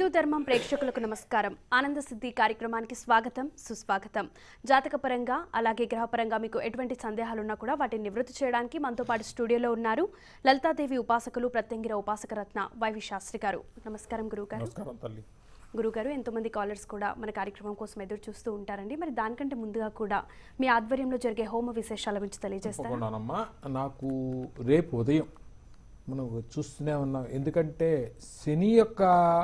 ధర్మం ప్రేక్షకులకు నమస్కారం ఆనంద సిద్ధి కార్యక్రమానికి స్వాగతం సుస్వాగతం జాతకపరంగా అలాగే గ్రహపరంగా మీకు ఎటువంటి సందేహాలున్నా కూడా వాటిని నివృత్తి చేయడానికి మనతో పాటు స్టూడియోలో ఉన్నారు లలితాదేవి ఉపాసకులు ప్రత్యంగిర ఉపాసక రత్న వైవి శాస్త్రి గారు నమస్కారం గురుగారు నమస్కారం తల్లి గురుగారు ఎంతోమంది కాలర్స్ కూడా మన కార్యక్రమం కోసం ఎదురు చూస్తూ ఉంటారండి మరి దానికంటే ముందుగా కూడా మీ ఆధ్వర్యంలో జరిగే హోమ విశేషాల గురించి తెలియజేస్తారు తప్పకుండానమ్మా నాకు రేపు ఉదయం మనం చూస్తూనే ఉన్నాం ఎందుకంటే శని యొక్క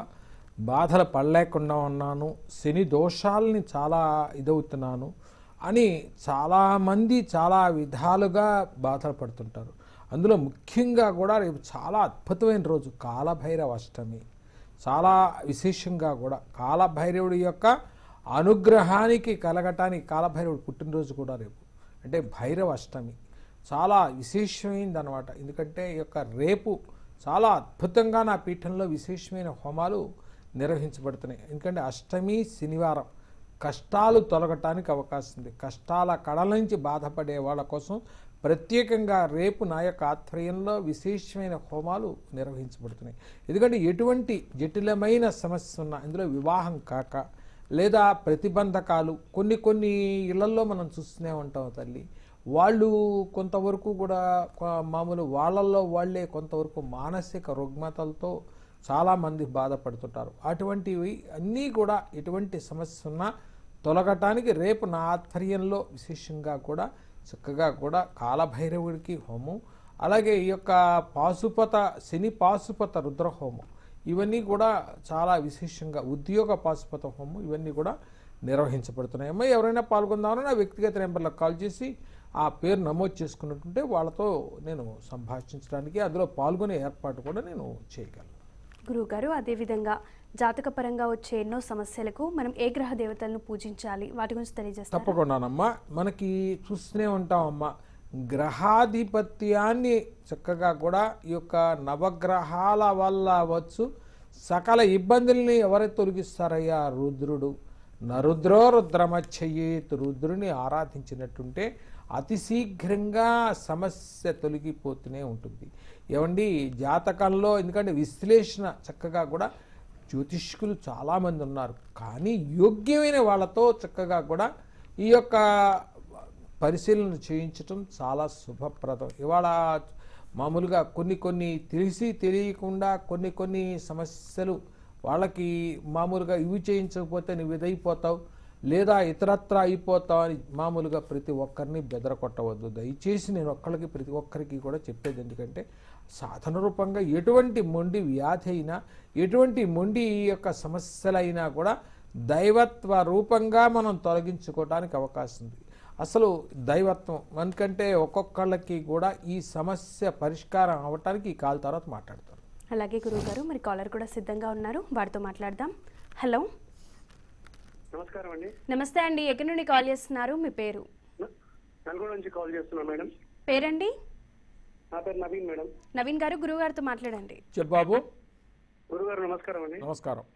బాధలు పడలేకుండా ఉన్నాను శని దోషాలని చాలా ఇదవుతున్నాను అని చాలామంది చాలా విధాలుగా బాధలు పడుతుంటారు అందులో ముఖ్యంగా కూడా రేపు చాలా అద్భుతమైన రోజు కాలభైరవ అష్టమి చాలా విశేషంగా కూడా కాలభైరవుడి యొక్క అనుగ్రహానికి కలగటానికి కాలభైరవుడు పుట్టినరోజు కూడా రేపు అంటే భైరవ అష్టమి చాలా విశేషమైంది అనమాట ఎందుకంటే ఈ యొక్క రేపు చాలా అద్భుతంగా నా పీఠంలో విశేషమైన హోమాలు నిర్వహించబడుతున్నాయి ఎందుకంటే అష్టమి శనివారం కష్టాలు తొలగటానికి అవకాశం ఉంది కష్టాల కడల నుంచి బాధపడే వాళ్ళ కోసం ప్రత్యేకంగా రేపు నా యొక్క ఆధ్వర్యంలో విశేషమైన హోమాలు నిర్వహించబడుతున్నాయి ఎందుకంటే ఎటువంటి జటిలమైన సమస్య ఉన్నా ఇందులో వివాహం కాక లేదా ప్రతిబంధకాలు కొన్ని కొన్ని ఇళ్లల్లో మనం చూస్తూనే ఉంటాం తల్లి వాళ్ళు కొంతవరకు కూడా కొ- మామూలు వాళ్ళల్లో వాళ్ళే కొంతవరకు మానసిక రుగ్మతలతో చాలామంది బాధపడుతుంటారు అటువంటివి అన్నీ కూడా ఎటువంటి సమస్య ఉన్నా తొలగటానికి రేపు నా ఆధ్వర్యంలో విశేషంగా కూడా చక్కగా కూడా కాలభైరవుడికి హోమం అలాగే ఈ యొక్క పాశుపత శని పాశుపత రుద్ర హోమం ఇవన్నీ కూడా చాలా విశేషంగా ఉద్యోగ పాశుపత హోమం ఇవన్నీ కూడా నిర్వహించబడుతున్నాయి అమ్మ ఎవరైనా పాల్గొందామని నా వ్యక్తిగత నెంబర్లకు కాల్ చేసి ఆ పేరు నమోదు చేసుకున్నట్టుంటే వాళ్ళతో నేను సంభాషించడానికి అందులో పాల్గొనే ఏర్పాటు కూడా నేను చేయగలను గురువుగారు అదేవిధంగా జాతకపరంగా వచ్చే ఎన్నో సమస్యలకు మనం ఏ గ్రహ దేవతలను పూజించాలి వాటి గురించి తెలియజేస్తారు తప్పకుండానమ్మా మనకి చూస్తూనే ఉంటామమ్మా గ్రహాధిపత్యాన్ని చక్కగా కూడా ఈ యొక్క నవగ్రహాల వల్ల వచ్చు సకల ఇబ్బందుల్ని ఎవరైతే తొలగిస్తారయ్యా రుద్రుడు నరుద్రో రుద్రమచ్చయేత్ రుద్రుని ఆరాధించినట్టుంటే అతి శీఘ్రంగా సమస్య తొలగిపోతూనే ఉంటుంది ఏమండి జాతకంలో ఎందుకంటే విశ్లేషణ చక్కగా కూడా జ్యోతిష్కులు చాలామంది ఉన్నారు కానీ యోగ్యమైన వాళ్ళతో చక్కగా కూడా ఈ యొక్క పరిశీలన చేయించటం చాలా శుభప్రదం ఇవాళ మామూలుగా కొన్ని కొన్ని తెలిసి తెలియకుండా కొన్ని కొన్ని సమస్యలు వాళ్ళకి మామూలుగా ఇవి చేయించకపోతే నువ్వు ఇదైపోతావు లేదా ఇతరత్ర అయిపోతావు అని మామూలుగా ప్రతి ఒక్కరిని బెదరకొట్టవద్దు దయచేసి నేను ఒక్కరికి ప్రతి ఒక్కరికి కూడా చెప్పేది ఎందుకంటే సాధన రూపంగా ఎటువంటి మొండి వ్యాధి అయినా ఎటువంటి మొండి ఈ యొక్క సమస్యలైనా కూడా దైవత్వ రూపంగా మనం తొలగించుకోవడానికి అవకాశం ఉంది అసలు దైవత్వం ఎందుకంటే ఒక్కొక్కళ్ళకి కూడా ఈ సమస్య పరిష్కారం అవ్వటానికి ఈ కాల్ తర్వాత మాట్లాడతారు అలాగే గురువుగారు మరి కాలర్ కూడా సిద్ధంగా ఉన్నారు వారితో మాట్లాడదాం హలో నమస్కారం అండి నమస్తే అండి ఎక్కడి నుండి కాల్ చేస్తున్నారు మీ పేరు న- నల్గొండ నుంచి కాల్ చేస్తున్నాను మేడం పేరండి నా పేరు నవీన్ మేడం నవీన్ గారు గురువు గారితో మాట్లాడండి చెప్పు బాబు గురుగారు నమస్కారం అండి నమస్కారం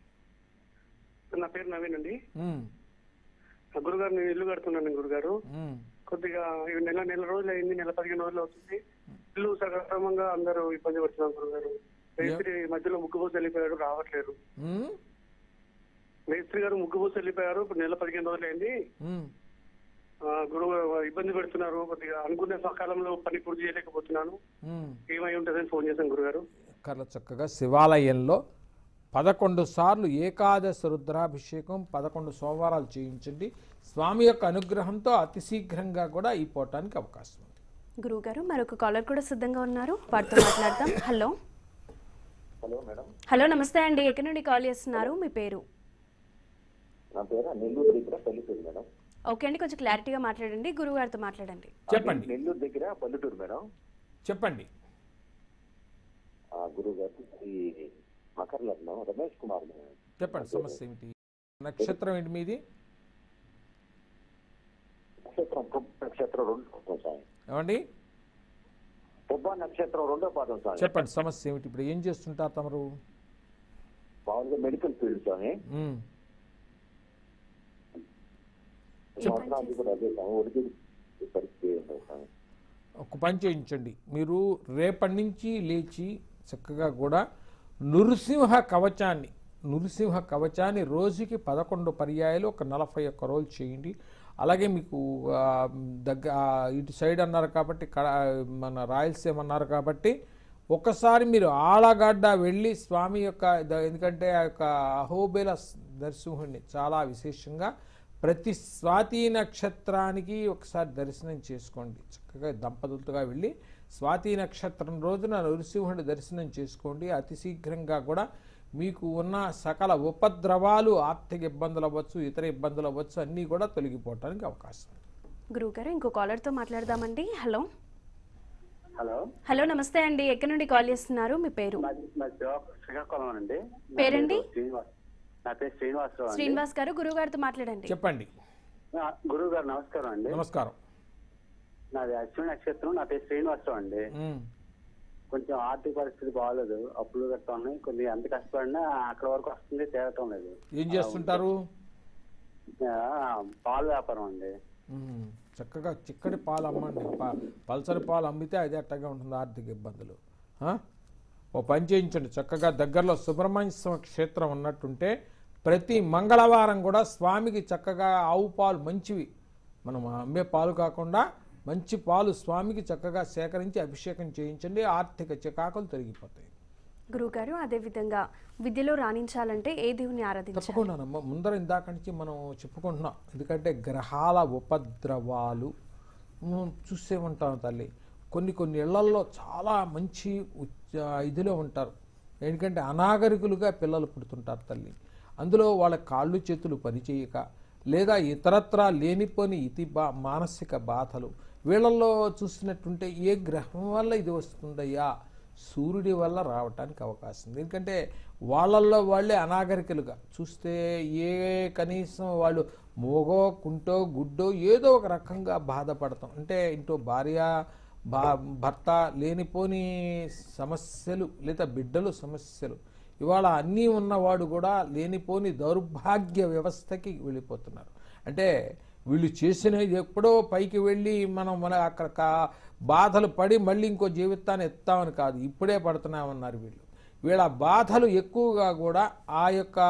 నా పేరు నవీన్ అండి ఉమ్, ఆ గురుగారు నేను ఇల్లు కడుతున్నాను గురుగారు ఉమ్, కొద్దిగా ఇవి నెల నెల రోజులు అయింది నెల పదిహేను రోజులు అవుతుంది ఇల్లు సక్రమంగా అందరూ ఇబ్బంది పడుతున్నాం గురుగారు మేస్త్రి మధ్యలో ముగ్గుబోసి వెళ్ళిపోయాడు రావట్లేరు ఉమ్, మేస్త్రి గారు ముగ్గుబోసి వెళ్ళిపోయారు ఇప్పుడు నెల పదిహేను రోజులు అయింది ఉమ్. ఆ, గురువు ఇబ్బంది పెడుతున్నారు కొద్దిగా అనుకునే సకాలంలో పని పూర్తి చేయలేకపోతున్నాను ఉమ్. ఏమై ఉంటుందని ఫోన్ చేశాను గురుగారు కర్ల చక్కగా శివాలయంలో పదకొండు సార్లు ఏకాదశ రుద్రాభిషేకం పదకొండు సోమవారాలు చేయించండి స్వామి యొక్క అనుగ్రహంతో అతి శీఘ్రంగా కూడా ఈ పోవటానికి అవకాశం ఉంది గురువు గారు మరొక కాలర్ కూడా సిద్ధంగా ఉన్నారు వారితో మాట్లాడదాం హలో హలో మేడం హలో నమస్తే అండి ఎక్కడి నుండి కాల్ చేస్తున్నారు మీ పేరు నా పేరు నెల్లూరు దగ్గర పల్లెటూరు మేడం ఓకే అండి కొంచెం క్లారిటీగా మాట్లాడండి గురువు గారితో మాట్లాడండి చెప్పండి నెల్లూరు దగ్గర పల్లెటూరు మేడం చెప్పండి ఆ గురువు గారు ఈ మకర లగ్నం రమేష్ కుమార్ మేడం. చెప్పండి సమస్య ఏమిటి నక్షత్రం ఏంటి మీది నక్షత్రం పుబ్బ నక్షత్రం రెండో పాదం సాయం ఏమండి పుబ్బ నక్షత్రం రెండో పాదం సాయం చెప్పండి సమస్య ఏమిటి ఇప్పుడు ఏం చేస్తుంటారు తమరు మామూలుగా మెడికల్ ఫీల్డ్ స్వామి ఉమ్, సంవత్సరానికి కూడా అదే స్వామి ఒడికి పరిస్థితి ఉంటుంది స్వామి ఒక పని చేయించండి మీరు రేపటి నుంచి లేచి చక్కగా కూడా నృసింహ కవచాన్ని నృసింహ కవచాన్ని రోజుకి పదకొండు పర్యాయాలు ఒక నలభై ఒక్క రోజులు చేయండి అలాగే మీకు ఆ, దగ్గ ఆ, ఇటు సైడ్ అన్నారు కాబట్టి కడ మన రాయలసీమ అన్నారు కాబట్టి ఒకసారి మీరు ఆలగడ్డ వెళ్ళి స్వామి యొక్క ద- ఎందుకంటే ఆ యొక్క అహోబేల నరసింహుడిని చాలా విశేషంగా ప్రతి స్వాతి నక్షత్రానికి ఒకసారి దర్శనం చేసుకోండి చక్కగా దంపతులతో వెళ్ళి స్వాతి నక్షత్రం రోజున నరసింహుడి దర్శనం చేసుకోండి అతి శీఘ్రంగా కూడా మీకు ఉన్న సకల ఉపద్రవాలు ఆర్థిక ఇబ్బందులు అవ్వచ్చు ఇతర ఇబ్బందులు అవ్వచ్చు అన్నీ కూడా తొలగిపోవటానికి అవకాశం ఉంది. గురువుగారు ఇంకో కాలర్తో మాట్లాడదామండి హలో హలో హలో నమస్తే అండి ఎక్కడి నుండి కాల్ చేస్తున్నారు మీ పేరు మాది మాది శ్రీకా- శ్రీకాకుళం అండి నా పేరండి? పేరు శ్రీనివాస్ నా పేరు శ్రీనివాసరావు అండి శ్రీనివాస్ గారు గురువుగారితో మాట్లాడండి చెప్పండి ఆ, గురువు గారు నమస్కారం అండి నమస్కారం నాది అశ్విని నక్షత్రం నా పేరు శ్రీనివాసరావు అండి ఉమ్. కొంచెం ఆర్థిక పరిస్థితి బాగాలేదు అప్పులు కట్టా ఉన్నాయి కొన్ని ఎంత కష్టపడినా అక్కడ వరకు వస్తుంది తేరటం లేదు ఏం చేస్తుంటారు ఆ, పాల వ్యాపారం అండి ఉమ్. చక్కగా చిక్కటి పాలు అమ్మండి ప- పల్సరి పాలు అమ్మితే అది అట్టగా ఉంటుంది ఆర్థిక ఇబ్బందులు ఆ? ఓ పని చేయించండి చక్కగా దగ్గరలో సుబ్రహ్మణ్య స్వామి క్షేత్రం ఉన్నట్టుంటే ప్రతి మంగళవారం కూడా స్వామికి చక్కగా ఆవు పాలు మంచివి మనం అమ్మే పాలు కాకుండా మంచి పాలు స్వామికి చక్కగా సేకరించి అభిషేకం చేయించండి ఆర్థిక చికాకులు తొలగిపోతాయి గురువుగారు అదే విధంగా విద్యలో రాణించాలంటే ఏ దేవుని ఆరాధించాలి తప్పకుండానమ్మా ముందర ఇందాక నుంచి మనం చెప్పుకుంటున్నాం ఎందుకంటే గ్రహాల ఉపద్రవాలు మనం చూసే ఉంటాం తల్లి కొన్ని కొన్ని ఇళ్లల్లో చాలా మంచి ఉచ్చ- ఇదిలో ఉంటారు ఎందుకంటే అనాగరికులుగా పిల్లలు పుడుతుంటారు తల్లి అందులో వాళ్ళ కాళ్ళు చేతులు పనిచేయక లేదా ఇతరత్రా లేనిపోని ఇతి బా మానసిక బాధలు వీళ్ళల్లో చూసినట్టుంటే ఏ గ్రహం వల్ల ఇది వస్తుందయ్యా సూర్యుడి వల్ల రావటానికి అవకాశం ఉంది ఎందుకంటే వాళ్ళల్లో వాళ్ళే అనాగరికులుగా చూస్తే ఏ కనీసం వాళ్ళు మోగో కుంటో గుడ్డో ఏదో ఒక రకంగా బాధపడతాం అంటే ఇంటో భార్య బా భర్త లేనిపోని సమస్యలు లేదా బిడ్డలు సమస్యలు ఇవాళ అన్నీ ఉన్నవాడు కూడా లేనిపోని దౌర్భాగ్య వ్యవస్థకి వెళ్ళిపోతున్నారు అంటే వీళ్ళు చేసిన ఎప్పుడో పైకి వెళ్ళి మనం మన అక్కడ కా- బాధలు పడి మళ్ళీ ఇంకో జీవితాన్ని ఎత్తామని కాదు ఇప్పుడే పడుతున్నామన్నారు వీళ్ళు వీళ్ళ బాధలు ఎక్కువగా కూడా ఆ యొక్క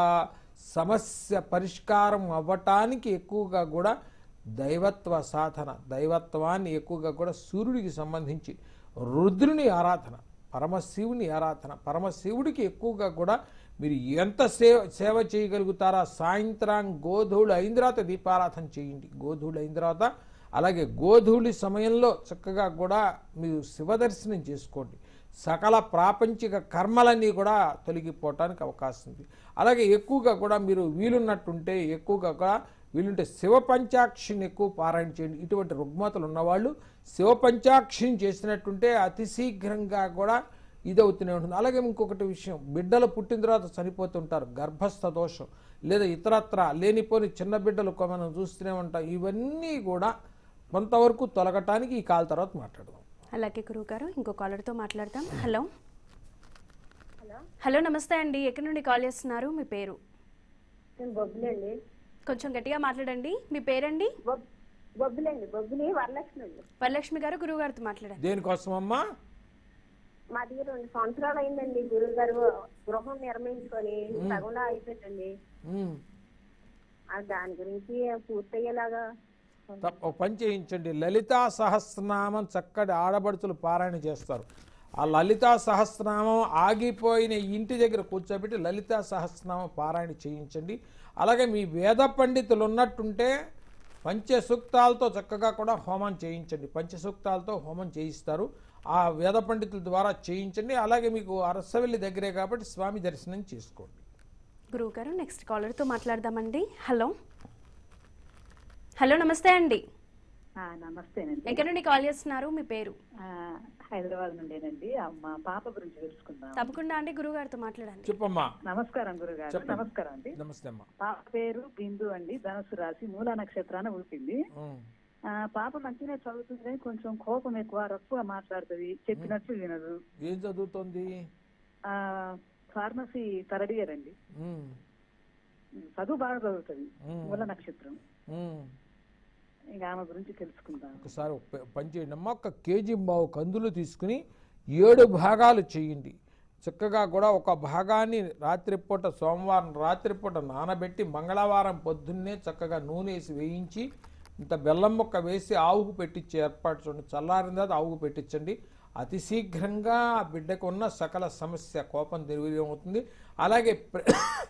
సమస్య పరిష్కారం అవ్వటానికి ఎక్కువగా కూడా దైవత్వ సాధన దైవత్వాన్ని ఎక్కువగా కూడా సూర్యుడికి సంబంధించి రుద్రుని ఆరాధన పరమశివుని ఆరాధన పరమశివుడికి ఎక్కువగా కూడా మీరు ఎంత సేవ సేవ చేయగలుగుతారా సాయంత్రం గోధూళి అయిన తర్వాత దీపారాధన చేయండి గోధూళి అయిన తర్వాత అలాగే గోధూళి సమయంలో చక్కగా కూడా మీరు శివదర్శనం చేసుకోండి సకల ప్రాపంచిక కర్మలన్నీ కూడా తొలగిపోవటానికి అవకాశం ఉంది అలాగే ఎక్కువగా కూడా మీరు వీలున్నట్టుంటే ఎక్కువగా కూడా వీలుంటే శివ పంచాక్షిని ఎక్కువ పారాయణ చేయండి ఇటువంటి రుగ్మతలు ఉన్నవాళ్ళు శివ పంచాక్షిని చేసినట్టుంటే అతి శీఘ్రంగా కూడా ఇదవుతూనే ఉంటుంది అలాగే ఇంకొకటి విషయం బిడ్డలు పుట్టిన తర్వాత చనిపోతుంటారు గర్భస్థ దోషం లేదా ఇతరత్ర లేనిపోని చిన్న బిడ్డలు కొ- మనం చూస్తూనే ఉంటాం ఇవన్నీ కూడా కొంతవరకు తొలగటానికి ఈ కాల తర్వాత మాట్లాడదాం అలాగే గురువుగారు ఇంకో కాలర్తో మాట్లాడదాం హలో హలో నమస్తే అండి ఎక్కడి నుండి కాల్ చేస్తున్నారు మీ పేరు నేను బొబ్బులండి కొంచెం గట్టిగా మాట్లాడండి మీ పేరండి బొబ్ బొబ్బులండి బొబ్బులి వరలక్ష్మి అండి వరలక్ష్మి గారు గురువు గారితో మాట్లాడండి దేనికోసమమ్మా మాది రెండు సంవత్సరాలు అయిందండి గురువు గారు గృహం నిర్మించుకొని సగంలో అయిపోయిందండి ఉమ్. ఆ దాని గురించి పూర్తయ్యేలాగా తప్ప ఒక పని చేయించండి లలితా సహస్రనామం చక్కటి ఆడబడుచులు పారాయణ చేస్తారు ఆ లలితా సహస్రనామం ఆగిపోయిన ఇంటి దగ్గర కూర్చోబెట్టి లలితా సహస్రనామం పారాయణ చేయించండి అలాగే మీ వేద పండితులు ఉన్నట్టుంటే పంచసూక్తాలతో చక్కగా కూడా హోమం చేయించండి పంచసూక్తాలతో హోమం చేయిస్తారు ఆ వేద పండితుల ద్వారా చేయించండి అలాగే మీకు అరసవెల్లి దగ్గరే కాబట్టి స్వామి దర్శనం చేసుకోండి గురువు గారు నెక్స్ట్ కాలర్తో మాట్లాడదామండి హలో హలో నమస్తే అండి ఆ, నమస్తేనండి ఎక్కడి నుండి కాల్ చేస్తున్నారు మీ పేరు ఆ, హైదరాబాద్ నుండేనండి ఆ, మా పాప గురించి తెలుసుకుందాం తప్పకుండా అండి గురువు గారితో మాట్లాడండి చెప్పమ్మా నమస్కారం గురుగారు చెప్పండి. నమస్కారం అండి నమస్తే అమ్మా పాప పేరు బిందు అండి ధనుసు రాశి మూలా నక్షత్రాన పుట్టింది ఉమ్. ఆ, పాప మంచిగా చదువుతుంది కానీ కొంచెం కోపం ఎక్కువ రఫ్గా మాట్లాడుతుంది చెప్పినట్టు వినదు ఏం చదువుతోంది ఆ, ఫార్మసీ థర్డ్ ఇయర్ అండి ఉమ్. చదువు బాగా చదువుతుంది మ్మ్. మూల నక్షత్రం ఉమ్. ఇంకా ఆమె గురించి తెలుసుకుందాం ఒకసారి ఒక ప- పని చేయండి అమ్మా ఒక కేజీ బావు కందులు తీసుకుని ఏడు భాగాలు చేయండి చక్కగా కూడా ఒక భాగాన్ని రాత్రిపూట సోమవారం రాత్రిపూట నానబెట్టి మంగళవారం పొద్దున్నే చక్కగా నూనె వేసి వేయించి ఇంత బెల్లం ముక్క వేసి ఆవుకు పెట్టించి ఏర్పాటు చూడండి చల్లారిన తర్వాత ఆవుకు పెట్టించండి అతి శీఘ్రంగా ఆ బిడ్డకు ఉన్న సకల సమస్య కోపం నిర్వీర్యం అవుతుంది అలాగే ప్ర-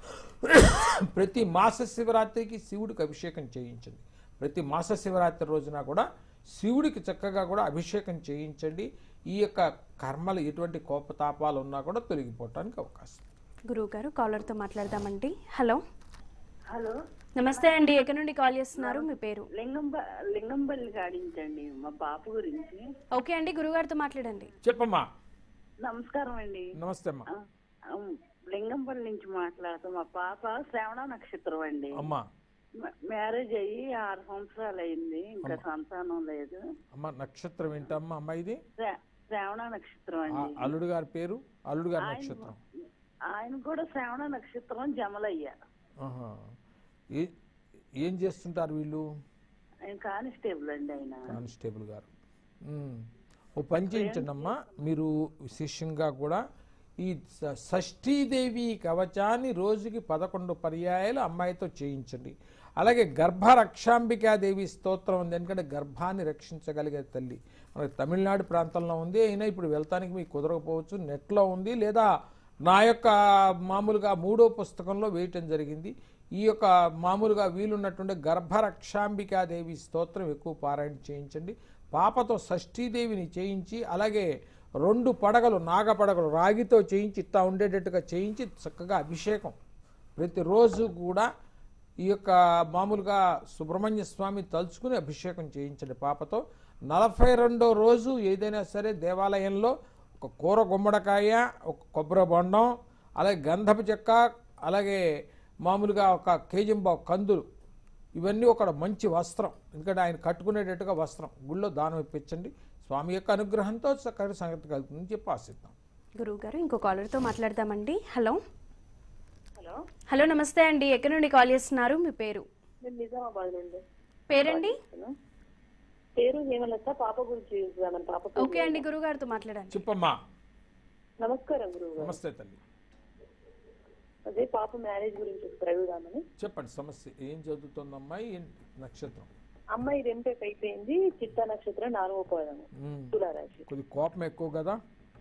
ప్రతి మాస శివరాత్రికి శివుడికి అభిషేకం చేయించండి ప్రతి మాస శివరాత్రి రోజున కూడా శివుడికి చక్కగా కూడా అభిషేకం చేయించండి ఈ యొక్క కర్మలు ఎటువంటి కోపతాపాలు ఉన్నా కూడా తొలగిపోవటానికి అవకాశం గురువు గారు కాలర్తో మాట్లాడదామండి హలో హలో నమస్తే అండి ఎక్కడి నుండి కాల్ చేస్తున్నారు మీ పేరు లింగంబ లింగంపల్లి కాడించండి మా పాప గురించి ఓకే అండి గురుగారితో మాట్లాడండి చెప్పమ్మా నమస్కారం అండి నమస్తే అమ్మా ఆ, ఆ, లింగంపల్లి నుంచి మాట్లాడుతాం మా పాప శ్రావణ నక్షత్రం అండి అమ్మా మ- మ్యారేజ్ అయ్యి ఆరు సంవత్సరాలు అయింది ఇంకా సంతానం లేదు అమ్మ నక్షత్రం ఏంటమ్మా అమ్మ ఇది శ్రా- శ్రావణ నక్షత్రం ఆ అండి అల్లుడు గారి పేరు అల్లుడు గారి నక్షత్రం ఆయన కూడా శ్రావణ నక్షత్రం జమలయ్య ఆహా. ఏ ఏం చేస్తుంటారు వీళ్ళు ఆయన కానిస్టేబుల్ అండి ఆయన కానిస్టేబుల్ గారు ఉమ్. ఓ పని చేయించండి అమ్మా మీరు విశేషంగా కూడా ఈ స- షష్ఠీదేవి కవచాన్ని రోజుకి పదకొండు పర్యాయాలు అమ్మాయితో చేయించండి అలాగే గర్భ రక్షాంబికాదేవి స్తోత్రం ఉంది ఎందుకంటే గర్భాన్ని రక్షించగలిగే తల్లి మనకి తమిళనాడు ప్రాంతంలో ఉంది అయినా ఇప్పుడు వెళ్తానికి మీకు కుదరకపోవచ్చు నెట్లో ఉంది లేదా నా యొక్క మామూలుగా మూడో పుస్తకంలో వేయటం జరిగింది ఈ యొక్క మామూలుగా వీలున్నటువంటి గర్భరక్షాంబికాదేవి స్తోత్రం ఎక్కువ పారాయణ చేయించండి పాపతో షష్ఠీదేవిని చేయించి అలాగే రెండు పడగలు నాగ పడగలు రాగితో చేయించి ఇట్లా ఉండేటట్టుగా చేయించి చక్కగా అభిషేకం ప్రతిరోజు కూడా ఈ యొక్క మామూలుగా సుబ్రహ్మణ్య స్వామి తలుచుకుని అభిషేకం చేయించండి పాపతో నలభై రెండో రోజు ఏదైనా సరే దేవాలయంలో ఒక కూర గుమ్మడికాయ ఒక కొబ్బరి బొండం అలాగే గంధపు చెక్క అలాగే మామూలుగా ఒక కేజింబావు కందులు ఇవన్నీ ఒక మంచి వస్త్రం ఎందుకంటే ఆయన కట్టుకునేటట్టుగా వస్త్రం గుళ్ళో దానం ఇప్పించండి స్వామి యొక్క అనుగ్రహంతో చక్కటి సంగతి కలుగుతుందని చెప్పి ఆశిద్దాం గురువు గారు ఇంకో కాలర్తో మాట్లాడదామండి హలో హలో హలో నమస్తే అండి ఎక్కడి నుండి కాల్ చేస్తున్నారు మీ పేరు నేను నిజామాబాద్ నుండి పేరండి పేరు హేమలత పాప గురించి చూద్దామని పాప పేరు. ఓకే అండి గురువు గారితో మాట్లాడండి చెప్పమ్మా నమస్కారం గురువు గారు నమస్తే తల్లి అదే పాప మ్యారేజ్ గురించి ఒకసారి అడుగుదామని చెప్పండి సమస్య ఏం చదువుతుందమ్మా ఏం నక్షత్రం అమ్మాయి రెంపేపు అయిపోయింది చిత్తా నక్షత్రం నాలుగో పదము ఉమ్. తులారాశి కొద్ది కోపం ఎక్కువ కదా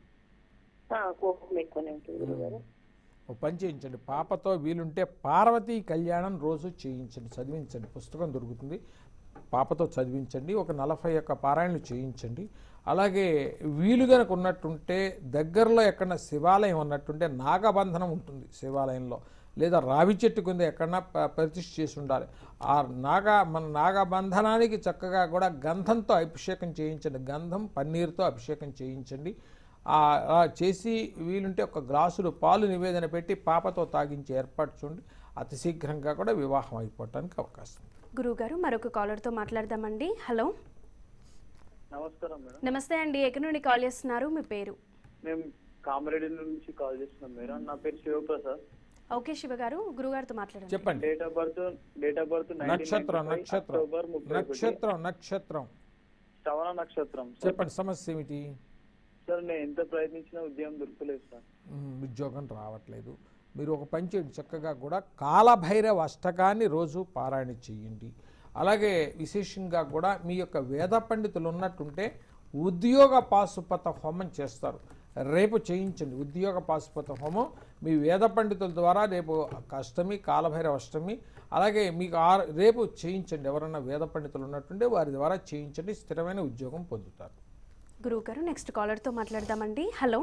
ఆ, కోపం ఎక్కువనే ఉంటుంది గురువు గారు ఓ పని చేయించండి పాపతో వీలుంటే పార్వతీ కళ్యాణం రోజు చేయించండి చదివించండి పుస్తకం దొరుకుతుంది పాపతో చదివించండి ఒక నలభై ఒక్క పారాయణలు చేయించండి అలాగే వీలు గనక ఉన్నట్టుంటే దగ్గరలో ఎక్కడన్నా శివాలయం ఉన్నట్టుంటే నాగబంధనం ఉంటుంది శివాలయంలో లేదా రావి చెట్టు కింద ఎక్కడన్నా ప- ప్రతిష్ఠ చేసి ఉండాలి ఆ నాగ మన నాగబంధనానికి చక్కగా కూడా గంధంతో అభిషేకం చేయించండి గంధం పన్నీరుతో అభిషేకం చేయించండి ఆ అలా చేసి వీలుంటే ఒక గ్లాసులు పాలు నివేదన పెట్టి పాపతో తాగించి ఏర్పాటు చూడండి అతి శీఘ్రంగా కూడా వివాహం అయిపోవటానికి అవకాశం ఉంది. గురువు గారు మరొక కాలర్తో మాట్లాడదామండి హలో నమస్కారం మేడం నమస్తే అండి ఎక్కడి నుండి కాల్ చేస్తున్నారు మీ పేరు మేము కామారెడ్డి నుంచి కాల్ చేస్తున్నాం మేడం నా పేరు శివప్రసాద్ ఓకే శివ గారు గురుగారితో మాట్లాడండి చెప్పండి date of birth date of birth నక్షత్రం నక్షత్రం అక్టోబర్ ముప్పై ఒకటి. నక్షత్రం నక్షత్రం శ్రవణ నక్షత్రం సార్. చెప్పండి సమస్య ఏమిటి సార్ నేను ఎంత ప్రయత్నించినా ఉద్యోగం దొరకలేదు సార్ ఉమ్, ఉద్యోగం రావట్లేదు మీరు ఒక పని చేయండి చక్కగా కూడా కాలభైరవ అష్టకాన్ని రోజు పారాయణ చేయండి అలాగే విశేషంగా కూడా మీ యొక్క వేద పండితులు ఉన్నట్టుంటే ఉద్యోగ పాశుపత హోమం చేస్తారు రేపు చేయించండి ఉద్యోగ పాశుపత హోమం మీ వేద పండితుల ద్వారా రేపు అష్టమి కాలభైరవ అష్టమి అలాగే మీకు ఆ రేపు చేయించండి ఎవరన్నా వేద పండితులు ఉన్నట్టుంటే వారి ద్వారా చేయించండి స్థిరమైన ఉద్యోగం పొందుతారు గురువు గారు నెక్స్ట్ కాలర్తో మాట్లాడదామండి హలో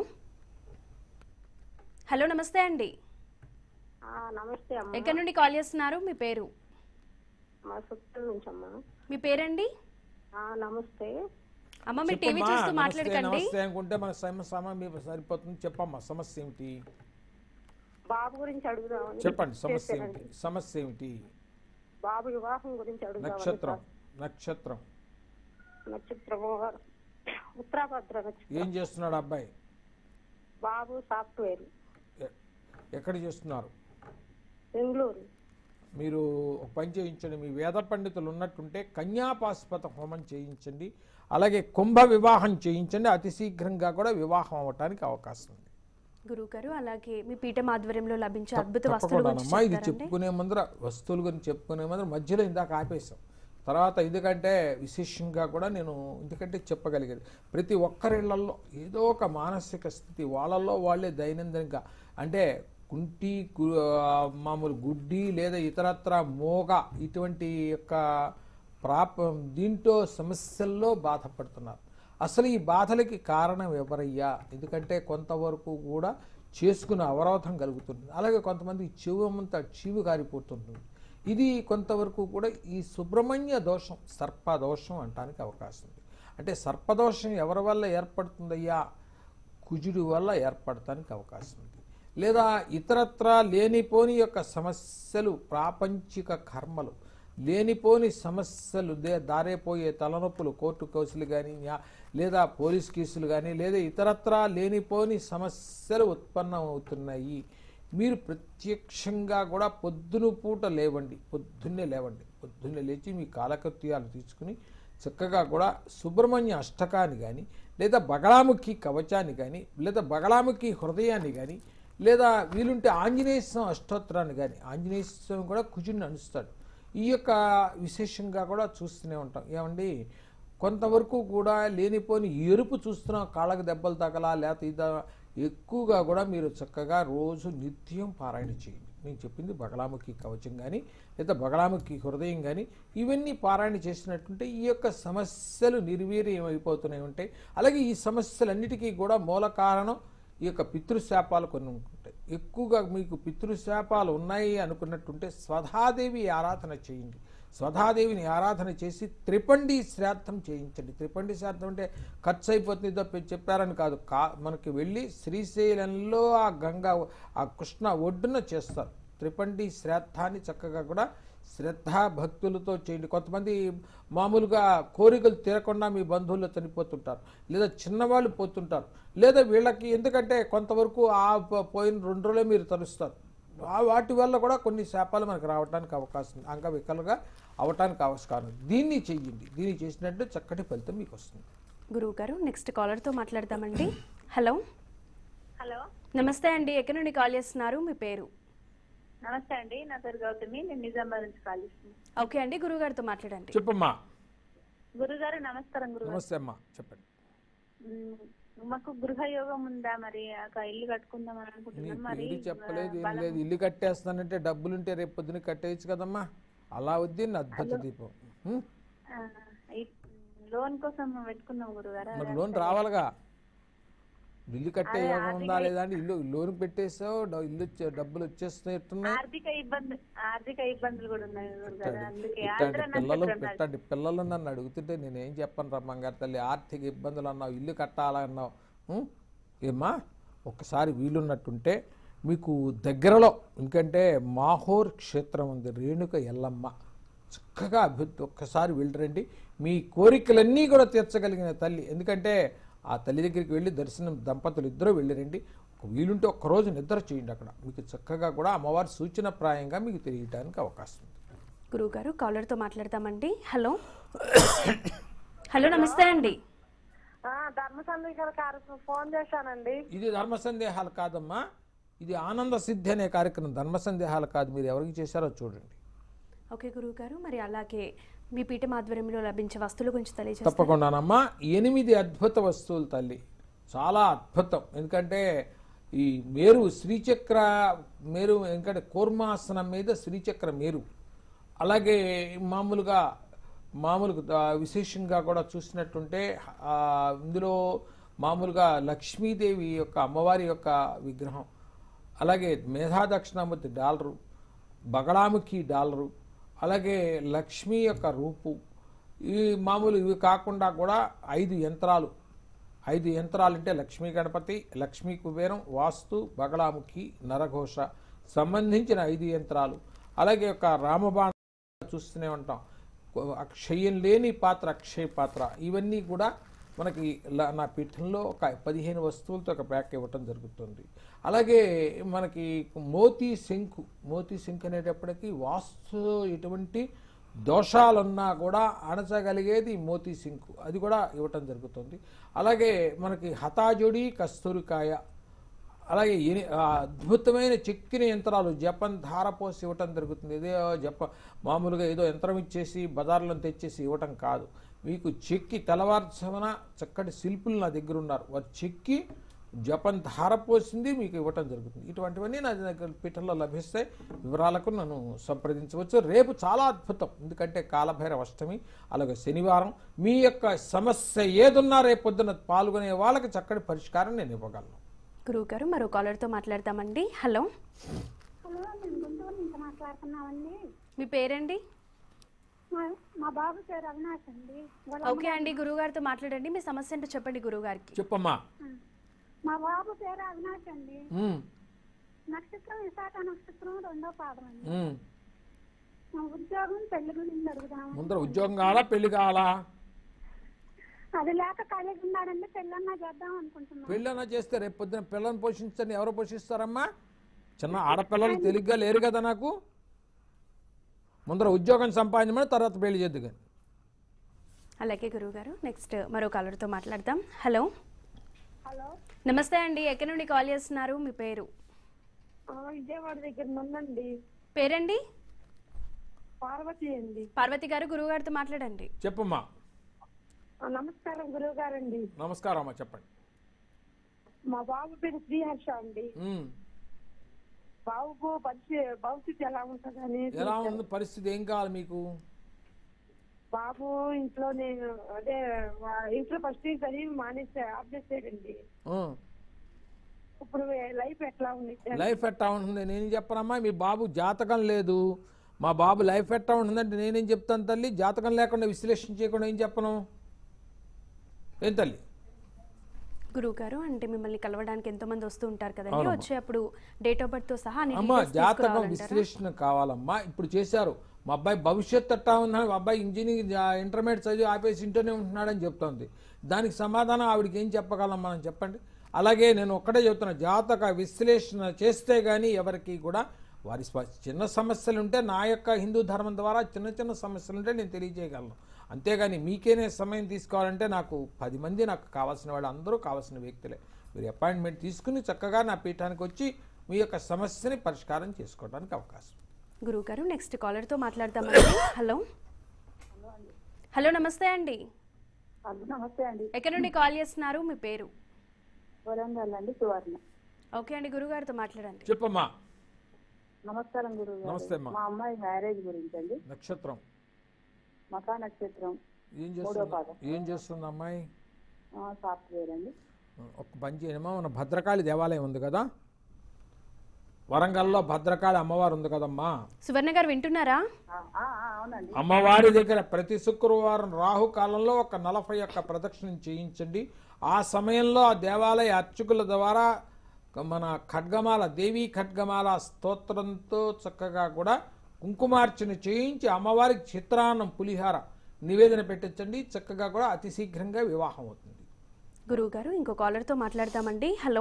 హలో నమస్తే అండి ఆ, నమస్తే అమ్మ ఎక్కడి నుండి కాల్ చేస్తున్నారు మీ పేరు మా సుత్తూరు నుంచి అమ్మ మీ పేరండి ఆ, నమస్తే అమ్మ మీరు టీవీ చెప్పమ్మా, చూస్తూ నమస్తే, మాట్లాడకండి నమస్తే అనుకుంటే మన సమ సమయం సరిపోతుంది చెప్పమ్మా సమస్య ఏమిటి బాబు గురించి అడుగుదామని చెప్పండి సమస్య చేశానండి. ఏమిటి సమస్య ఏమిటి బాబు వివాహం గురించి అడుగుదామని నక్షత్రం నక్షత్రం నక్షత్రము ఉత్తరాభద్ర నక్షత్రం ఏం చేస్తున్నాడు అబ్బాయి బాబు సాఫ్ట్వేర్ ఎ- ఎక్కడ చేస్తున్నారు బెంగళూరు మీరు ఒక పని చేయించండి మీ వేద పండితులు ఉన్నట్టుంటే కన్యాపాస్పత హోమం చేయించండి అలాగే కుంభ వివాహం చేయించండి అతి శీఘ్రంగా కూడా వివాహం అవ్వటానికి అవకాశం ఉంది గురువు గారు అలాగే మీ పీఠం ఆధ్వర్యంలో లభించే అద్భుత వస్తువుల గురించి తప్పకుండానమ్మా ఇది చెప్తారండి చెప్పుకునే ముందర వస్తువుల గురించి చెప్పుకునే ముందర మధ్యలో ఇందాక ఆపేశాం తర్వాత ఎందుకంటే విశేషంగా కూడా నేను ఎందుకంటే చెప్పగలిగేది ప్రతి ఒక్కరిళ్లలో ఏదో ఒక మానసిక స్థితి వాళ్ళల్లో వాళ్ళే దైనందినంగా అంటే కుంటి గు- ఆ, మామూలు గుడ్డి లేదా ఇతరత్ర మోగ ఇటువంటి యొక్క ప్రాప దీంట్లో సమస్యల్లో బాధపడుతున్నారు అసలు ఈ బాధలకి కారణం ఎవరయ్యా ఎందుకంటే కొంతవరకు కూడా చేసుకునే అవరోధం కలుగుతుంది అలాగే కొంతమంది చెవంతా చీవు కారిపోతుంటుంది ఇది కొంతవరకు కూడా ఈ సుబ్రహ్మణ్య దోషం సర్పదోషం అంటానికి అవకాశం ఉంది అంటే సర్పదోషం ఎవరి వల్ల ఏర్పడుతుందయ్యా కుజుడి వల్ల ఏర్పడటానికి అవకాశం ఉంది లేదా ఇతరత్ర లేనిపోని యొక్క సమస్యలు ప్రాపంచిక కర్మలు లేనిపోని సమస్యలు దే దారేపోయే తలనొప్పులు కోర్టు కేసులు కానీ లేదా పోలీస్ కేసులు కానీ లేదా ఇతరత్రా లేనిపోని సమస్యలు ఉత్పన్నమవుతున్నాయి మీరు ప్రత్యక్షంగా కూడా పొద్దున పూట లేవండి పొద్దున్నే లేవండి పొద్దున్నే లేచి మీ కాలకృత్యాలు తీసుకుని చక్కగా కూడా సుబ్రహ్మణ్య అష్టకాన్ని కానీ లేదా బగళాముఖి కవచాన్ని కానీ లేదా బగళాముఖి హృదయాన్ని కానీ లేదా వీలుంటే ఆంజనేయ స్వామి అష్టోత్తరాన్ని కానీ ఆంజనేయ స్వామి కూడా కుజుడిని అనుస్తాడు ఈ యొక్క విశేషంగా కూడా చూస్తూనే ఉంటాం ఏమండి కొంతవరకు కూడా లేనిపోని ఎరుపు చూస్తున్నాం కాళ్ళకు దెబ్బలు తగలా లేకపోతే ఇదా ఎక్కువగా కూడా మీరు చక్కగా రోజు నిత్యం పారాయణ చేయండి నేను చెప్పింది బగలాముఖి కవచం కానీ లేదా బగలాముఖి హృదయం కానీ ఇవన్నీ పారాయణ చేసినట్టుంటే ఈ యొక్క సమస్యలు నిర్వీర్యం అయిపోతూనే ఉంటాయి అలాగే ఈ సమస్యలన్నిటికీ కూడా మూల కారణం ఈ యొక్క పితృశాపాలు కొన్ని ఉంటాయి ఎక్కువగా మీకు పితృశాపాలు ఉన్నాయి అనుకున్నట్టుంటే స్వధాదేవి ఆరాధన చేయండి స్వధాదేవిని ఆరాధన చేసి త్రిపండి శ్రాద్ధం చేయించండి త్రిపండి శ్రాద్ధం అంటే ఖర్చు అయిపోతుంది తప్ప చెప్పారని కాదు కా మనకి వెళ్ళి శ్రీశైలంలో ఆ గంగా ఆ కృష్ణ ఒడ్డున చేస్తారు త్రిపండి శ్రాద్ధాన్ని చక్కగా కూడా శ్రద్ధా భక్తులతో చేయండి కొంతమంది మామూలుగా కోరికలు తీరకుండా మీ బంధువులు చనిపోతుంటారు లేదా చిన్నవాళ్ళు పోతుంటారు లేదా వీళ్ళకి ఎందుకంటే కొంతవరకు ఆ పో- పోయిన రెండు రోజులే మీరు తరుస్తారు ఆ వాటి వల్ల కూడా కొన్ని శాపాలు మనకు రావడానికి అవకాశం ఉంది అంగవికలుగా అవటానికి అవకాశం ఉంది దీన్ని చెయ్యండి దీన్ని చేసినట్టు చక్కటి ఫలితం మీకు వస్తుంది గురువు గారు నెక్స్ట్ కాలర్తో మాట్లాడదామండి హలో హలో నమస్తే అండి ఎక్కడి నుండి కాల్ చేస్తున్నారు మీ పేరు నమస్తే అండి నా పేరు గౌతమి నేను నిజామాబాద్ నుంచి కాల్ చేస్తున్నాను ఓకే అండి గురువు గారితో మాట్లాడండి చెప్పమ్మా గురుగారు నమస్కారం గురుగారు నమస్తే అమ్మా చెప్పండి మ్, మాకు గృహయోగం ఉందా మరి ఒక ఇల్లు కట్టుకుందాం అని అనుకుంటున్నాం నీకు మరి ఇల్లు చెప్పలేదు ఏం బలం- లేదు ఇల్లు కట్టేస్తానంటే డబ్బులుంటే రేపు పొద్దున కట్టేయచ్చు కదమ్మా అలా వద్ది అద్భుత దీపం ఉం? ఆ, ఈ లోన్ కోసం పెట్టుకున్నాం గురుగారు మరి లోన్ రావాలిగా ఇల్లు కట్టే యోగం ఉందా లేదా అంటే ఇల్లు లోన్ పెట్టేసావు డ- ఇల్లు వచ్చే- డబ్బులు వచ్చేస్తున్నాయి ఆర్థిక ఇబ్బంది ఆర్థిక ఇబ్బందులు కూడా ఉన్నాయి గురుగారు అందుకే పెట్టండి ఆంధ్ర పిల్లలు నక్షత్రం నాది. పెట్టండి పిల్లలు నన్ను అడుగుతుంటే నేనేం చెప్పను రమ్మంగారు తల్లి ఆర్థిక ఇబ్బందులు అన్నావు ఇల్లు కట్టాలన్నావు ఉం? ఏమ్మా ఒక్కసారి వీలున్నట్టుంటే మీకు దగ్గరలో ఎందుకంటే మాహోర్ క్షేత్రం ఉంది రేణుక ఎల్లమ్మ చక్కగా అభివృద్ధి ఒక్కసారి వెళ్ళరండి మీ కోరికలన్నీ కూడా తీర్చగలిగిన తల్లి ఎందుకంటే ఆ తల్లి దగ్గరికి వెళ్ళి దర్శనం దంపతులు ఇద్దరు వెళ్ళిరండి ఒక వీలుంటే ఒక్కరోజు నిద్ర చేయండి అక్కడ మీకు చక్కగా కూడా అమ్మవారి సూచన ప్రాయంగా మీకు తెలియటానికి అవకాశం ఉంది గురువు గారు కాలర్తో మాట్లాడదామండి హలో హలో నమస్తే అండి ధర్మ సందేశాల కార్యక్రమం ఫోన్ చేశానండి ఇది ధర్మ సందేహాలు కాదమ్మా ఇది ఆనంద సిద్ధి అనే కార్యక్రమం ధర్మ సందేహాలు కాదు మీరు ఎవరికి చేశారో చూడండి ఓకే గురువు గారు మరి అలాగే మీ పీఠం ఆధ్వర్యంలో లభించే వస్తువుల గురించి తెలియజేస్తారు తప్పకుండానమ్మా ఎనిమిది అద్భుత వస్తువులు తల్లి చాలా అద్భుతం ఎందుకంటే ఈ మేరు శ్రీచక్ర మేరు ఎందుకంటే కూర్మాసనం మీద శ్రీచక్ర మేరు అలాగే మామూలుగా మామూలుగా ఆ, విశేషంగా కూడా చూసినట్టుంటే ఆ, ఇందులో మామూలుగా లక్ష్మీదేవి యొక్క అమ్మవారి యొక్క విగ్రహం అలాగే మేధా దక్షిణామూర్తి డాలరు బగళాముఖి డాలరు అలాగే లక్ష్మీ యొక్క రూపు ఈ మామూలు ఇవి కాకుండా కూడా ఐదు యంత్రాలు ఐదు యంత్రాలు అంటే లక్ష్మీ గణపతి లక్ష్మీ కుబేరం వాస్తు బగళాముఖి నరఘోష సంబంధించిన ఐదు యంత్రాలు అలాగే ఒక రామబాణ చూస్తూనే ఉంటాం అక్షయం లేని పాత్ర అక్షయ పాత్ర ఇవన్నీ కూడా మనకి ల- నా పీఠంలో ఒక పదిహేను వస్తువులతో ఒక ప్యాక్ ఇవ్వటం జరుగుతుంది అలాగే మనకి మోతీ శంకు మోతీ శంకు అనేటప్పటికీ వాస్తు ఎటువంటి దోషాలున్నా కూడా అణచగలిగేది మోతీ శంకు అది కూడా ఇవ్వటం జరుగుతుంది అలాగే మనకి హతాజుడి కస్తూరికాయ అలాగే ఎని- ఆ అద్భుతమైన చెక్కిన యంత్రాలు జపన్ ధార పోసి ఇవ్వటం జరుగుతుంది ఇదే జప మామూలుగా ఏదో యంత్రం ఇచ్చేసి బజార్లో తెచ్చేసి ఇవ్వటం కాదు మీకు చెక్కి తెల్లవారుజామున చక్కటి శిల్పులు నా దగ్గర ఉన్నారు వారు చెక్కి జపన్ ధార పోసింది మీకు ఇవ్వటం జరుగుతుంది ఇటువంటివన్నీ నా దగ్గర పీఠంలో లభిస్తాయి వివరాలకు నన్ను సంప్రదించవచ్చు రేపు చాలా అద్భుతం ఎందుకంటే కాలభైరవ అష్టమి అలాగే శనివారం మీ యొక్క సమస్య ఏదున్నా రేపు పొద్దున పాల్గొనే వాళ్ళకి చక్కటి పరిష్కారం నేను ఇవ్వగలను గురువు గారు మరో కాలర్తో మాట్లాడతామండి హలో హలో మేము గుంటూరు నుంచి మాట్లాడుతున్నామండి మీ పేరండి మా- మా బాబు పేరు అవినాష్ అండి వాళ్ళ ఓకే అండి గురువు గారితో మాట్లాడండి మీ సమస్య ఏంటో చెప్పండి గురువు గారికి చెప్పమ్మా మా బాబు పేరు అవినాష్ అండి ఉమ్, నక్షత్రం విశాఖ నక్షత్రం రెండో పాదం అండి ఉమ్. మా ఉద్యోగం పెళ్లి గురించి అడుగుదాం ముందర ఉద్యోగం కావాలా పెళ్లి కావాలా అది లేక ఖాళీగా ఉన్నాడండి పెళ్ళన్నా చేద్దాం అనుకుంటున్నాం పెళ్ళైనా చేస్తే రేపు పొద్దున పిల్లల్ని పోషించని ఎవరు పోషిస్తారమ్మా చిన్న ఆడపిల్లలు తెలిగ్గా లేరు కదా నాకు ముందర ఉద్యోగం సంపాదించమని తర్వాత పెళ్లి చేద్దు కానీ అలాగే గురువు గారు నెక్స్ట్ మరో కాలర్తో మాట్లాడదాం హలో హలో నమస్తే అండి ఎక్కడి నుండి కాల్ చేస్తున్నారు మీ పేరు విజయవాడ దగ్గర నుండి పేరండి పార్వతి అండి పార్వతి గారు గురువు గారితో మాట్లాడండి చెప్పమ్మా నమస్కారం గురువు గారండి నమస్కారం అమ్మా చెప్పండి మా బాబు పేరు శ్రీహర్ష అండి ఉమ్. బాబుకు పరిస్థితి భవిష్యత్తు ఎలా ఉంటుందని ఎలా ఉంది పరిస్థితి ఏం కావాలి మీకు బాబు ఇంట్లో నేను అదే వా- ఇంట్లో ఫస్ట్ చదివి మానేసి ఆఫ్ చేసాడండి ఉమ్. ఇప్పుడు లైఫ్ ఎట్లా ఉంది లైఫ్ ఎట్టా ఉంటుంది నేనేం చెప్పనమ్మా మీ బాబు జాతకం లేదు మా బాబు లైఫ్ ఎట్టా ఉంటుందంటే నేనేం చెప్తాను తల్లి జాతకం లేకుండా విశ్లేషణ చేయకుండా ఏం చెప్పను ఏం తల్లి గురువు గారు అంటే మిమ్మల్ని కలవడానికి ఎంతో మంది వస్తూ ఉంటారు కదండి అవునమ్మా. వచ్చే అప్పుడు డేట్ ఆఫ్ బర్త్ తో సహా అన్ని అమ్మా details జాతకం తీసుకురావాలంటారా? విశ్లేషణ కావాలమ్మా ఇప్పుడు చేశారు మా అబ్బాయి భవిష్యత్ అట్టా ఉందని మా అబ్బాయి ఇంజనీరింగ్ జా- ఇంటర్మీడియట్ చదివి ఆపేసి ఇంటర్నే ఉంటున్నాడని చెప్తోంది దానికి సమాధానం ఆవిడకి ఏం చెప్పగలం మనం చెప్పండి అలాగే నేను ఒక్కటే చెప్తున్నా జాతక విశ్లేషణ చేస్తే కానీ ఎవరికి కూడా వారి స్వ- చిన్న సమస్యలు ఉంటే నా యొక్క హిందూ ధర్మం ద్వారా చిన్న చిన్న సమస్యలు ఉంటే నేను తెలియజేయగలను అంతేగాని మీకేనే సమయం తీసుకోవాలంటే నాకు పది మంది నాకు కావాల్సిన వాళ్ళు అందరూ కావాల్సిన వ్యక్తులే మీరు అపాయింట్మెంట్ తీసుకుని చక్కగా నా పీఠానికి వచ్చి మీ యొక్క సమస్యని పరిష్కారం చేసుకోవడానికి అవకాశం గురువు గారు నెక్స్ట్ కాలర్ తో మాట్లాడదామండి హలో హలో నమస్తే అండి నమస్తే అండి ఎక్కడి నుండి కాల్ చేస్తున్నారు మీ పేరు వరంగల్ అండి సువర్ణ ఓకే అండి గురువు గారితో మాట్లాడండి చెప్పమ్మా నమస్కారం గురువు గారు. నమస్తే అమ్మా. మా అమ్మాయి మ్యారేజ్ గురించి అండి నక్షత్రం మకా నక్షత్రం ఏం మూడో చేస్తుంది పాదం ఏం చేస్తుంది అమ్మాయి సాఫ్ట్వేర్ అండి ఒక పని చేయమా మన భద్రకాళి దేవాలయం ఉంది కదా వరంగల్లో భద్రకాళి అమ్మవారు ఉంది కదమ్మా సువర్ణ గారు వింటున్నారా ఆ, ఆ, ఆ, అవునండి అమ్మవారి దగ్గర ప్రతి శుక్రవారం రాహుకాలంలో ఒక నలభై ఒక్క ప్రదక్షిణం చేయించండి ఆ సమయంలో ఆ దేవాలయ అర్చకుల ద్వారా మన ఖడ్గమాల దేవీ ఖడ్గమాల స్తోత్రంతో చక్కగా కూడా కుంకుమార్చన చేయించి అమ్మవారికి చిత్రాన్నం పులిహార నివేదన పెట్టించండి చక్కగా కూడా అతి శీఘ్రంగా వివాహం అవుతుంది గురువు గారు ఇంకో కాలర్ తో మాట్లాడదామండి హలో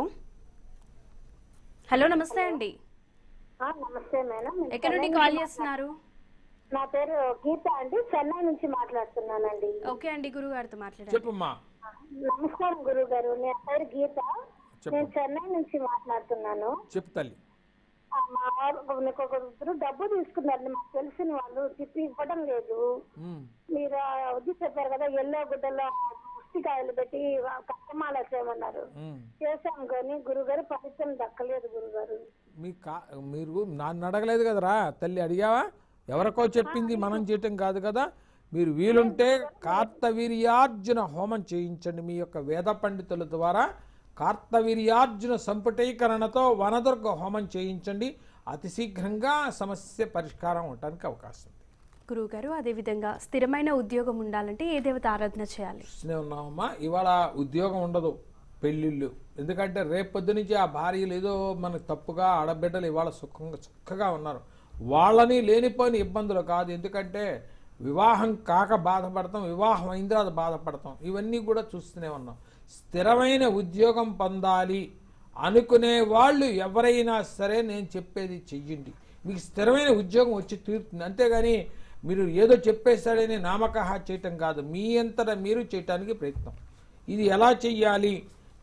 హలో నమస్తే అండి ఆ, నమస్తే మేడం నేను ఎక్కడి నుండి చెన్నై కాల్ నుంచి చేస్తున్నారు మాట్లా- నా పేరు గీత అండి చెన్నై నుంచి మాట్లాడుతున్నానండి ఓకే అండి గురువు గారితో మాట్లాడండి చెప్పమ్మా నమస్కారం గురువు గారు నా పేరు గీత చెప్పు. నేను చెన్నై నుంచి మాట్లాడుతున్నాను చెప్పు తల్లి ఆ, మా వారు నీకు ఒకరు డబ్బు తీసుకున్నారు మాకు తెలిసిన వాళ్ళు తిప్పి ఇవ్వడం లేదు ఉమ్. మీరు ఆ వద్దు చెప్పారు కదా ఎల్లో గుడ్డలో పుష్టికాయలు పెట్టి కష్టమాల చేయమన్నారు ఉమ్. చేశాం కానీ గురుగారు ఫలితం దక్కలేదు గురుగారు మీ కా మీరు నన్ను అడగలేదు కదరా తల్లి అడిగావా ఎవరికో చెప్పింది మనం చేయటం కాదు కదా మీరు వీలుంటే కార్తవీర్యార్జున హోమం చేయించండి మీ యొక్క వేద పండితుల ద్వారా కార్తవీర్యార్జున సంపుటీకరణతో వనదుర్గ హోమం చేయించండి అతి శీఘ్రంగా సమస్య పరిష్కారం అవటానికి అవకాశం ఉంది గురువు గారు అదేవిధంగా స్థిరమైన ఉద్యోగం ఉండాలంటే ఏ దేవత ఆరాధన చేయాలి చూస్తూనే ఉన్నామమ్మా ఇవాళ ఉద్యోగం ఉండదు పెళ్ళిళ్ళు ఎందుకంటే రేపు పొద్దు నుంచి ఆ భార్యలు ఏదో మనకు తప్పుగా ఆడబిడ్డలు ఇవాళ సుఖంగా చక్కగా ఉన్నారు వాళ్ళని లేనిపోయిన ఇబ్బందులు కాదు ఎందుకంటే వివాహం కాక బాధపడతాం వివాహం అయిన తర్వాత బాధపడతాం ఇవన్నీ కూడా చూస్తూనే ఉన్నాం స్థిరమైన ఉద్యోగం పొందాలి అనుకునే వాళ్ళు ఎవరైనా సరే నేను చెప్పేది చెయ్యండి మీకు స్థిరమైన ఉద్యోగం వచ్చి తీరుతుంది అంతేగాని మీరు ఏదో చెప్పేశాడని నామకహ చేయటం కాదు మీ అంతటా మీరు చేయటానికి ప్రయత్నం ఇది ఎలా చెయ్యాలి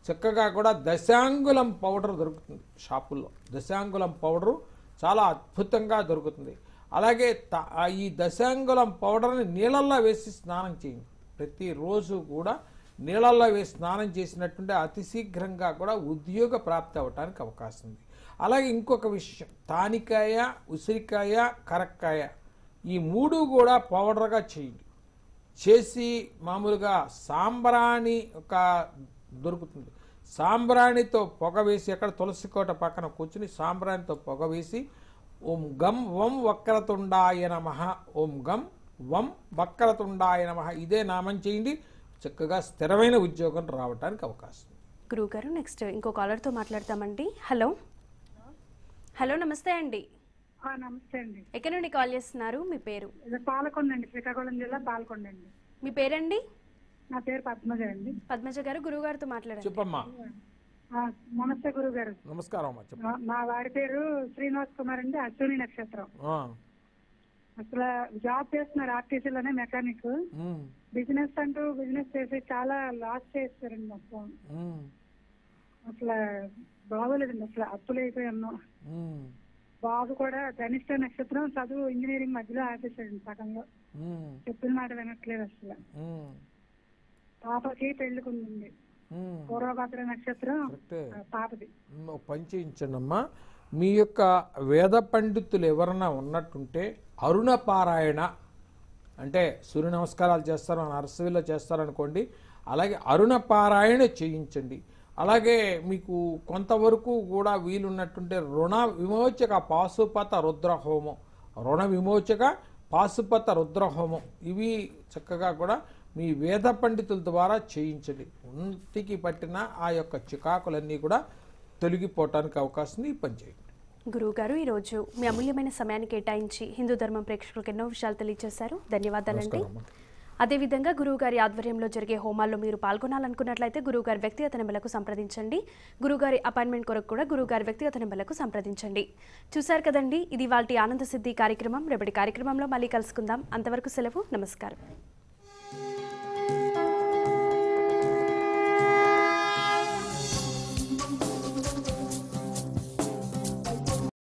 చక్కగా కూడా దశాంగులం పౌడర్ దొరుకుతుంది షాపుల్లో దశాంగులం పౌడరు చాలా అద్భుతంగా దొరుకుతుంది అలాగే త- ఆ ఈ దశాంగులం పౌడర్ని నీళ్ళల్లో వేసి స్నానం చేయండి ప్రతిరోజు కూడా నీళ్ళల్లో వేసి స్నానం చేసినట్టుంటే అతి శీఘ్రంగా కూడా ఉద్యోగ ప్రాప్తి అవ్వటానికి అవకాశం ఉంది అలాగే ఇంకొక విషయం తానికాయ ఉసిరికాయ కరక్కాయ ఈ మూడు కూడా పౌడర్గా చేయండి చేసి మామూలుగా సాంబ్రాణి ఒక దొరుకుతుంది సాంబ్రాణితో పొగ వేసి అక్కడ తులసి కోట పక్కన కూర్చుని సాంబ్రాణితో పొగ వేసి ఓం గం వం వక్రతుండాయ నమ ఓం గం వం వక్రతుండాయ నమ ఇదే నామం చేయండి చక్కగా స్థిరమైన ఉద్యోగం రావడానికి అవకాశం ఉంది. గురువుగారు నెక్స్ట్ ఇంకో కాలర్తో మాట్లాడతామండి హలో హలో నమస్తే అండి ఆ, నమస్తే అండి ఎక్కడి నుండి కాల్ చేస్తున్నారు మీ పేరు ఇది పాలకొండ అండి శ్రీకాకుళం జిల్లా పాలకొండ అండి మీ పేరండి నా పేరు పద్మజ అండి పద్మజ గారు గురువుగారితో మాట్లాడండి చెప్పమ్మా ఆ, నమస్తే గురువు గారు నమస్కారం అమ్మా చెప్పు మా- మా వాడి పేరు శ్రీనివాస్ కుమార్ అండి అశ్విని నక్షత్రం ఆ, అసలు జాబ్ చేస్తున్నారు ఆర్టీసీలోనే మెకానిక్ ఉమ్, బిజినెస్ అంటూ బిజినెస్ చేసి చాలా లాస్ చేస్తారండి మొత్తం ఉమ్, అసలు బాగోలేదండి అసలు అప్పులు అయిపోయి ఉన్నాం ఉమ్, బాబు కూడా ధనిష్ట నక్షత్రం చదువు ఇంజనీరింగ్ మధ్యలో ఆపేశాడండి సగంలో ఉమ్, చెప్పిన మాట వినట్లేదు అసలు ఉమ్, పాపకి పెళ్లికుంది ఉమ్. పూర్వభద్ర నక్షత్రం కరెక్టే. ఆ, పాపది ఉమ్, ఒక పని చేయించండి అమ్మా మీ యొక్క వేద పండితులు ఎవరన్నా ఉన్నట్టుంటే అరుణ పారాయణ అంటే సూర్య నమస్కారాలు చేస్తారు నరసవిలో చేస్తారనుకోండి అలాగే అరుణ పారాయణ చేయించండి అలాగే మీకు కొంతవరకు కూడా వీలున్నట్టుంటే రుణ విమోచక పాశుపత రుద్ర హోమం రుణ విమోచక పాశుపత రుద్ర హోమం ఇవి చక్కగా కూడా మీ వేద పండితుల ద్వారా చేయించండి ఒంటికి పట్టిన ఆ యొక్క చికాకులన్నీ కూడా తొలగిపోవటానికి అవకాశం ఉంది ఈ పని చేయండి గురువుగారు ఈరోజు మీ అమూల్యమైన సమయాన్ని కేటాయించి హిందూ ధర్మం ప్రేక్షకులకు ఎన్నో విషయాలు తెలియజేశారు ధన్యవాదాలండి నమస్కారం అమ్మా. అదేవిధంగా గురువుగారి ఆధ్వర్యంలో జరిగే హోమాల్లో మీరు పాల్గొనాలనుకున్నట్లయితే గురువుగారి వ్యక్తిగత నెంబర్లకు సంప్రదించండి గురువుగారి అపాయింట్మెంట్ కొరకు కూడా గురువుగారి వ్యక్తిగత నెంబర్లకు సంప్రదించండి చూశారు కదండి ఇది వాళ్ళ ఆనంద సిద్ధి కార్యక్రమం రేపటి కార్యక్రమంలో మళ్ళీ కలుసుకుందాం అంతవరకు సెలవు నమస్కారం